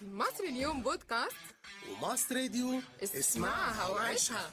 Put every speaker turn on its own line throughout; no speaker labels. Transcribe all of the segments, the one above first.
مصر اليوم بودكاست
وماست راديو
اسمعها وعيشها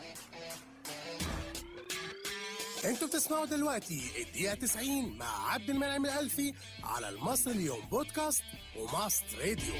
انتوا بتسمعوا دلوقتي الدقيقة 90 مع عبد المنعم الألفي على المصر اليوم بودكاست وماست راديو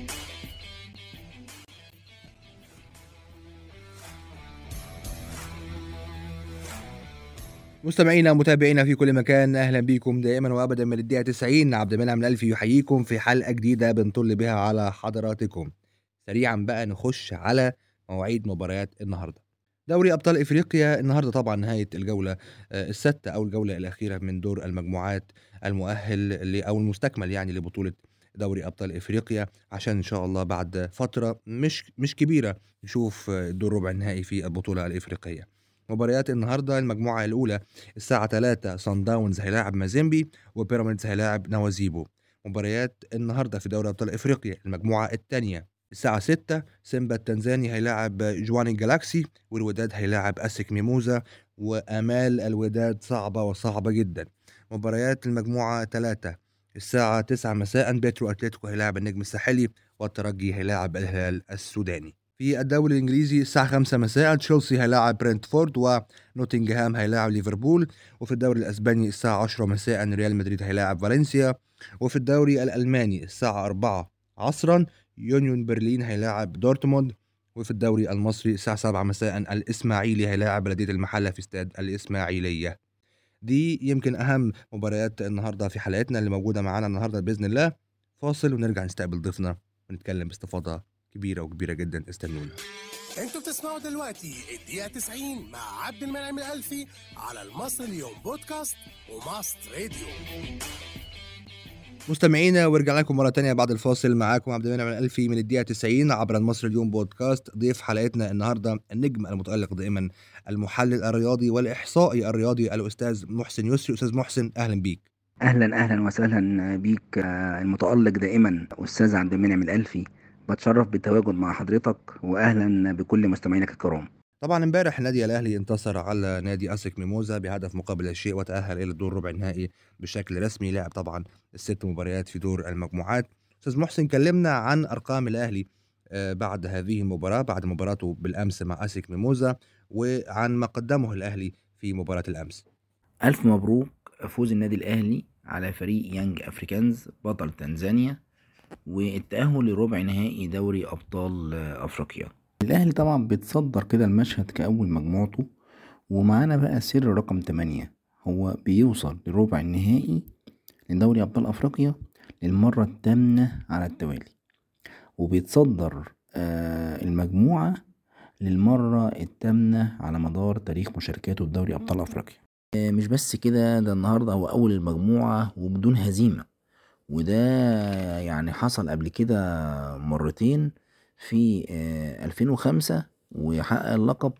مستمعينا ومتابعينا في كل مكان اهلا بكم دائما وابدا من الدقيقه 90 عبد المنعم الالفي يحييكم في حلقه جديده بنطل بها على حضراتكم سريعا بقى نخش على مواعيد مباريات النهارده دوري ابطال افريقيا النهارده طبعا نهايه الجوله آه، السادسه او الجوله الاخيره من دور المجموعات المؤهل ل- او المستكمل يعني لبطوله دوري ابطال افريقيا عشان ان شاء الله بعد فتره مش مش كبيره نشوف آه، دور ربع النهائي في البطوله الافريقيه مباريات النهارده المجموعه الاولى الساعه 3 صن داونز هيلاعب مازيمبي وبيراميدز هيلاعب نوازيبو مباريات النهارده في دوري ابطال افريقيا المجموعه الثانيه الساعة 6 سيمبا التنزاني هيلاعب جوان الجالاكسي والوداد هيلاعب اسك ميموزا وامال الوداد صعبة وصعبة جدا مباريات المجموعة 3 الساعة 9 مساء بيترو اتلتيكو هيلاعب النجم الساحلي والترجي هيلاعب الهلال السوداني في الدوري الانجليزي الساعة 5 مساء تشيلسي هيلاعب برنتفورد ونوتنغهام هيلاعب ليفربول وفي الدوري الاسباني الساعة 10 مساء ريال مدريد هيلاعب فالنسيا وفي الدوري الالماني الساعة 4 عصرا يونيون برلين هيلاعب دورتموند وفي الدوري المصري الساعة 7 مساء الإسماعيلي هيلاعب بلدية المحلة في استاد الإسماعيلية دي يمكن أهم مباريات النهاردة في حلقتنا اللي موجودة معانا النهاردة بإذن الله فاصل ونرجع نستقبل ضيفنا ونتكلم باستفاضة كبيرة وكبيرة جدا استنونا
انتوا بتسمعوا دلوقتي الدقيقة 90 مع عبد المنعم الألفي على المصر اليوم بودكاست وماست راديو
مستمعينا ورجع لكم مرة تانية بعد الفاصل معاكم عبد المنعم الألفي من الدقيقة 90 عبر المصري اليوم بودكاست ضيف حلقتنا النهاردة النجم المتألق دائما المحلل الرياضي والإحصائي الرياضي الأستاذ محسن يسري أستاذ محسن أهلا بيك
اهلا اهلا وسهلا بيك آه، المتالق دائما استاذ عبد المنعم الالفي بتشرف بالتواجد مع حضرتك واهلا بكل مستمعينك الكرام
طبعا امبارح النادي الاهلي انتصر على نادي اسك ميموزا بهدف مقابل لا شيء وتاهل الى الدور ربع النهائي بشكل رسمي لعب طبعا الست مباريات في دور المجموعات استاذ محسن كلمنا عن ارقام الاهلي آه، بعد هذه المباراه بعد مباراته بالامس مع اسك ميموزا وعن ما قدمه الاهلي في مباراه الامس
الف مبروك فوز النادي الاهلي على فريق يانج افريكانز بطل تنزانيا والتاهل لربع نهائي دوري ابطال آه، افريقيا الاهلي طبعا بيتصدر كده المشهد كاول مجموعته ومعانا بقى سر رقم 8 هو بيوصل لربع النهائي لدوري ابطال افريقيا للمره الثامنه على التوالي وبيتصدر آه، المجموعه للمره الثامنه على مدار تاريخ مشاركاته في دوري ابطال افريقيا آه، مش بس كده ده النهارده هو اول المجموعه وبدون هزيمه وده يعني حصل قبل كده مرتين في آه، 2005 وحقق اللقب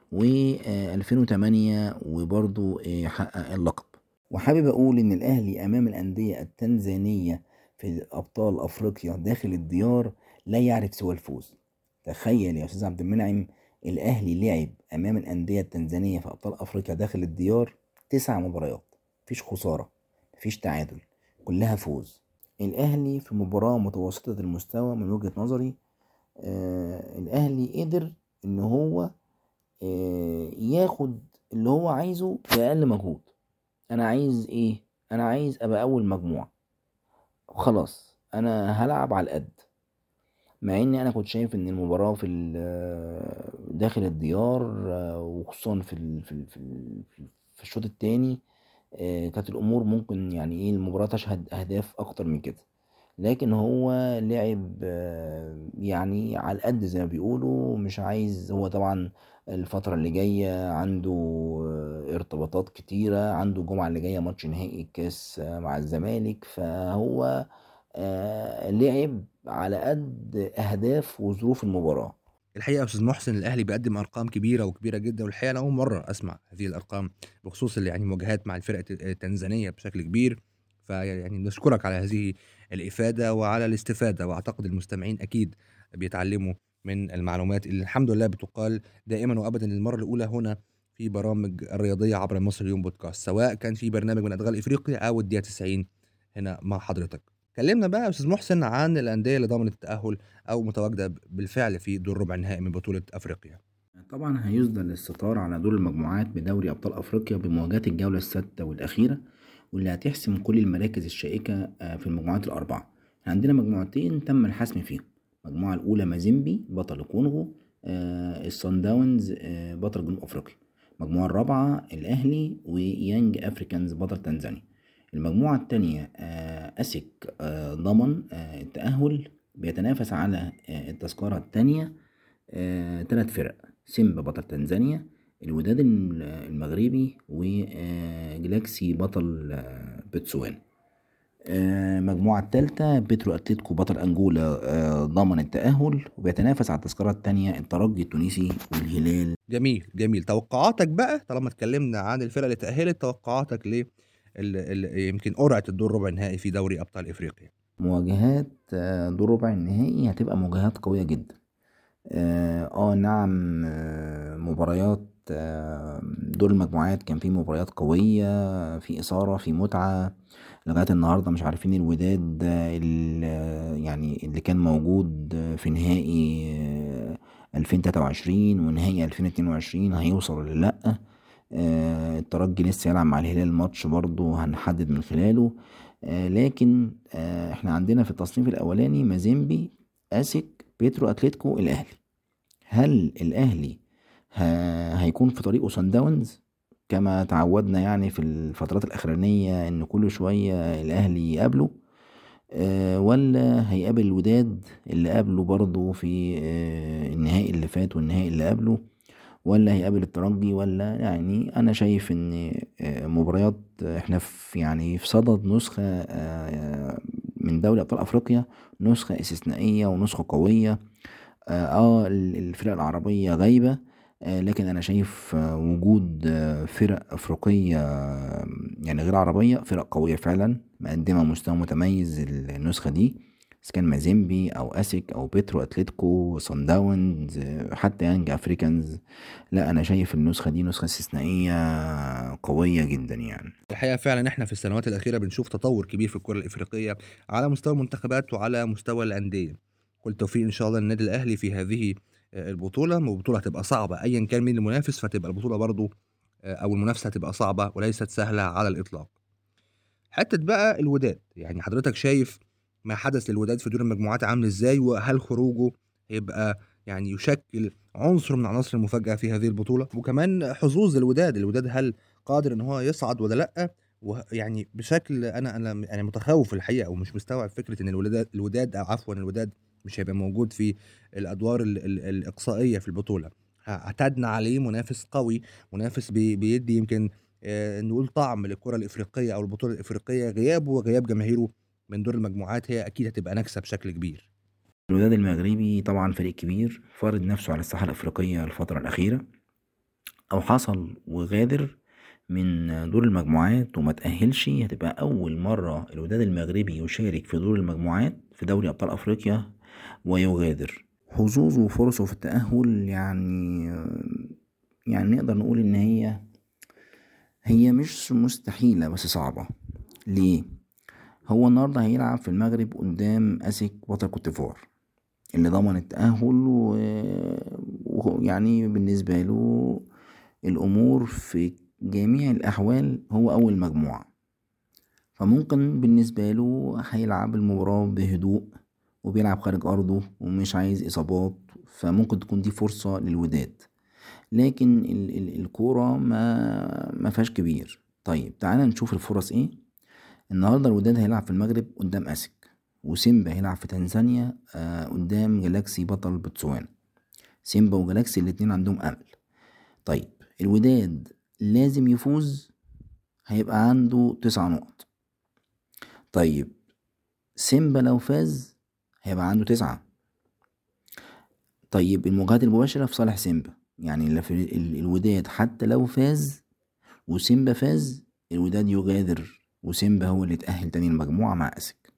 و2008 وبرضه آه، حقق اللقب وحابب اقول ان الاهلي امام الانديه التنزانيه في ابطال افريقيا داخل الديار لا يعرف سوى الفوز تخيل يا استاذ عبد المنعم الاهلي لعب امام الانديه التنزانيه في ابطال افريقيا داخل الديار تسع مباريات مفيش خساره مفيش تعادل كلها فوز الاهلي في مباراه متوسطه المستوى من وجهه نظري آه الاهلي قدر ان هو آه ياخد اللي هو عايزه باقل مجهود انا عايز ايه انا عايز ابقى اول مجموعه خلاص انا هلعب على القد مع اني انا كنت شايف ان المباراه في ال- داخل الديار آه، وخصوصا في ال- في ال- في ال- في الشوط الثاني كانت الامور ممكن يعني ايه المباراه تشهد اهداف اكتر من كده لكن هو لعب آه، يعني على القد زي ما بيقولوا مش عايز هو طبعا الفترة اللي جاية عنده آه، ارتباطات كتيرة عنده الجمعة اللي جاية ماتش نهائي الكاس آه، مع الزمالك فهو آه، لعب على قد أهداف وظروف المباراة
الحقيقه يا استاذ محسن الاهلي بيقدم ارقام كبيره وكبيره جدا والحقيقه انا اول مره اسمع هذه الارقام بخصوص اللي يعني مواجهات مع الفرق التنزانيه بشكل كبير فيعني نشكرك على هذه الافاده وعلى الاستفاده واعتقد المستمعين اكيد بيتعلموا من المعلومات اللي الحمد لله بتقال دائما وابدا للمره الاولى هنا في برامج الرياضيه عبر مصر اليوم بودكاست سواء كان في برنامج من ادغال افريقيا او الدقيقه 90 هنا مع حضرتك كلمنا بقى يا استاذ محسن عن الانديه اللي ضمنت التاهل او متواجده بالفعل في دور ربع النهائي من بطوله افريقيا
طبعا هيصدر الستار على دور المجموعات بدوري أبطال أفريقيا بمواجهة الجولة السادسة والأخيرة واللي هتحسم كل المراكز الشائكة آه، في المجموعات الأربعة إحنا عندنا مجموعتين تم الحسم فيهم المجموعة الأولى مازيمبي بطل الكونغو آه، الصن داونز آه، بطل جنوب أفريقيا المجموعة الرابعة الأهلي ويانج أفريكانز بطل تنزانيا المجموعة التانية آه، أسك آه، ضمن آه، التأهل بيتنافس على آه، التذكرة التانية آه، تلات فرق سيمبا بطل تنزانيا الوداد الم- المغربي وجلاكسي بطل آه، بتسوان آه، المجموعة التالتة بيترو أتلتيكو بطل أنجولا آه، ضمن التأهل وبيتنافس على التذكرة التانية الترجي التونسي والهلال
جميل جميل توقعاتك بقى طالما اتكلمنا عن الفرق اللي تاهلت توقعاتك ل ال- ال- يمكن قرعه الدور ربع النهائي في دوري ابطال افريقيا
مواجهات آه، دور ربع النهائي هتبقى مواجهات قوية جدا اه آه، نعم آه، مباريات آه، دور المجموعات كان في مباريات قوية في إثارة في متعة لغاية النهاردة مش عارفين الوداد آه، ال- آه، يعني اللي كان موجود آه، في نهائي آه، 2023 ونهائي 2022 هيوصل ولا لأ آه، الترجي لسه يلعب مع الهلال ماتش برضه هنحدد من خلاله آه، لكن آه، احنا عندنا في التصنيف الاولاني مازيمبي اسك بيترو اتلتيكو الاهلي هل الاهلي ه- هيكون في طريقه سان داونز كما تعودنا يعني في الفترات الاخرانيه ان كل شويه الاهلي يقابله آه، ولا هيقابل الوداد اللي قابله برضه في آه، النهائي اللي فات والنهائي اللي قبله ولا هيقابل الترجي ولا يعني انا شايف ان آه، مباريات آه، احنا في يعني في صدد نسخة آه، من دوري ابطال افريقيا نسخة استثنائية ونسخة قوية اه آه، ال- الفرق العربية غايبة آه، لكن انا شايف آه، وجود آه، فرق افريقية آه، يعني غير عربية فرق قوية فعلا مقدمة مستوى متميز النسخة دي إذا كان مازيمبي أو أسك أو بيترو أتلتيكو صن داونز آه، حتى يانج أفريكانز لا أنا شايف النسخة دي نسخة استثنائية قوية جدا يعني
الحقيقه فعلا احنا في السنوات الاخيره بنشوف تطور كبير في الكره الافريقيه على مستوى المنتخبات وعلى مستوى الانديه كل التوفيق ان شاء الله للنادي الاهلي في هذه آه، البطوله البطوله هتبقى صعبه ايا كان مين المنافس فتبقى البطوله برضو آه، او المنافسه هتبقى صعبه وليست سهله على الاطلاق حته بقى الوداد يعني حضرتك شايف ما حدث للوداد في دور المجموعات عامل ازاي وهل خروجه هيبقى يعني يشكل عنصر من عناصر المفاجاه في هذه البطوله وكمان حظوظ الوداد الوداد هل قادر ان هو يصعد ولا لا ويعني بشكل انا انا انا متخوف الحقيقه ومش مستوعب فكره ان الوداد الوداد او عفوا الوداد مش هيبقى موجود في الادوار ال ال الاقصائيه في البطوله اعتدنا عليه منافس قوي منافس بي بيدي يمكن آه، نقول طعم للكره الافريقيه او البطوله الافريقيه غيابه وغياب جماهيره من دور المجموعات هي اكيد هتبقى نكسه بشكل كبير
الوداد المغربي طبعا فريق كبير فرض نفسه على الساحة الأفريقية الفترة الأخيرة أو حصل وغادر من دور المجموعات وما تأهلش هتبقى أول مرة الوداد المغربي يشارك في دور المجموعات في دوري أبطال أفريقيا ويغادر حظوظه وفرصه في التأهل يعني يعني نقدر نقول إن هي هي مش مستحيلة بس صعبة ليه؟ هو النهاردة هيلعب في المغرب قدام أسك بطل كوتيفوار اللي ضمن التأهل ويعني بالنسبة له الأمور في جميع الأحوال هو أول مجموعة فممكن بالنسبة له هيلعب المباراة بهدوء وبيلعب خارج أرضه ومش عايز إصابات فممكن تكون دي فرصة للوداد لكن ال- ال- الكورة ما ما فيهاش كبير طيب تعالى نشوف الفرص ايه النهارده الوداد هيلعب في المغرب قدام اسك وسيمبا هيلعب في تنزانيا آه قدام جالاكسي بطل بتسوانا سيمبا وجالاكسي الاتنين عندهم امل طيب الوداد لازم يفوز هيبقى عنده تسع نقط طيب سيمبا لو فاز هيبقى عنده تسعة طيب المواجهات المباشرة في صالح سيمبا يعني اللي في ال- الوداد حتى لو فاز وسيمبا فاز الوداد يغادر وسيمبا هو اللي اتأهل تاني المجموعة مع أسك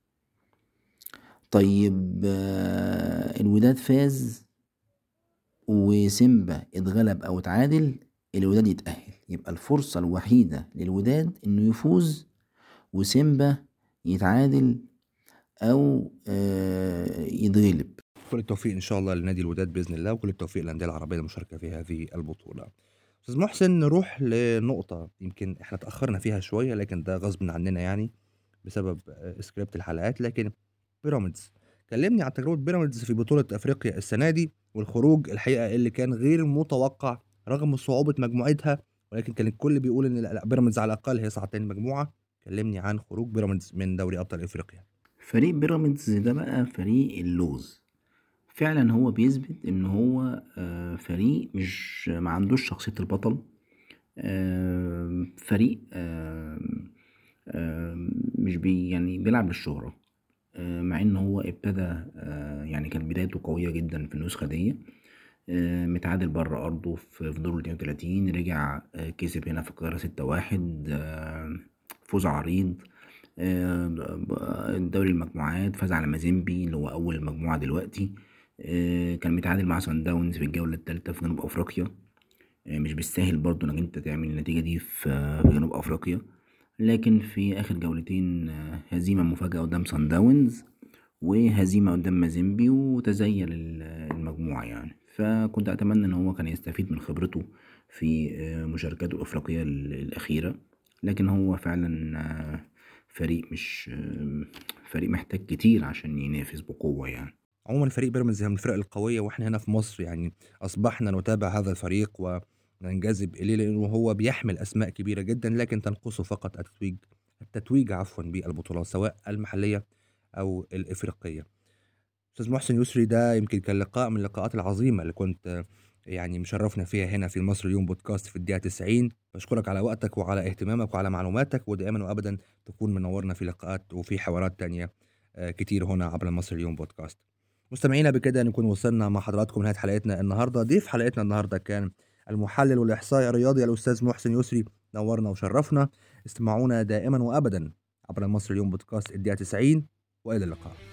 طيب آه، الوداد فاز وسيمبا اتغلب أو اتعادل الوداد يتأهل يبقى الفرصة الوحيدة للوداد إنه يفوز وسيمبا يتعادل او آه، يتغلب
كل التوفيق ان شاء الله لنادي الوداد باذن الله وكل التوفيق للانديه العربيه المشاركه في هذه البطوله استاذ محسن نروح لنقطه يمكن احنا تاخرنا فيها شويه لكن ده غصب عننا يعني بسبب آه، سكريبت الحلقات لكن بيراميدز كلمني عن تجربه بيراميدز في بطوله افريقيا السنه دي والخروج الحقيقه اللي كان غير متوقع رغم صعوبه مجموعتها ولكن كان الكل بيقول ان لا لا، بيراميدز على الاقل هيصعد تاني مجموعه كلمني عن خروج بيراميدز من دوري ابطال افريقيا
فريق بيراميدز ده بقى فريق اللوز فعلا هو بيثبت ان هو آه، فريق مش ما عندوش شخصية البطل آه، فريق آه، آه، مش بي يعني بيلعب للشهرة آه، مع ان هو ابتدى آه، يعني كانت بدايته قوية جدا في النسخة دي آه، متعادل بره أرضه في في دور 32 رجع آه، كسب هنا في القاهرة ستة واحد فوز عريض آه، دوري المجموعات فاز على مازيمبي اللي هو أول مجموعة دلوقتي آه، كان متعادل مع سان داونز في الجولة التالتة في جنوب أفريقيا آه، مش بالسهل برضو إنك أنت تعمل النتيجة دي في في جنوب أفريقيا لكن في آخر جولتين آه، هزيمة مفاجأة قدام سان داونز وهزيمة قدام مازيمبي وتزين ال- المجموعة يعني فكنت أتمنى إن هو كان يستفيد من خبرته في آه، مشاركاته الأفريقية ال- الأخيرة لكن هو فعلا آه، فريق مش آه، فريق محتاج كتير عشان ينافس بقوة يعني
عموما فريق بيراميدز هي من الفرق القويه واحنا هنا في مصر يعني اصبحنا نتابع هذا الفريق وننجذب اليه لانه هو بيحمل اسماء كبيره جدا لكن تنقصه فقط التتويج التتويج عفوا بالبطولات سواء المحليه او الافريقيه. استاذ محسن يسري ده يمكن كان لقاء من اللقاءات العظيمه اللي كنت آه، يعني مشرفنا فيها هنا في مصر اليوم بودكاست في الدقيقه 90 بشكرك على وقتك وعلى اهتمامك وعلى معلوماتك ودائما وابدا تكون منورنا في لقاءات وفي حوارات تانية آه، كتير هنا عبر مصر اليوم بودكاست. مستمعينا بكده نكون وصلنا مع حضراتكم نهايه حلقتنا النهارده ضيف حلقتنا النهارده كان المحلل والاحصائي الرياضي الاستاذ محسن يسري نورنا وشرفنا استمعونا دائما وابدا عبر مصر اليوم بودكاست الدقيقه 90 والى اللقاء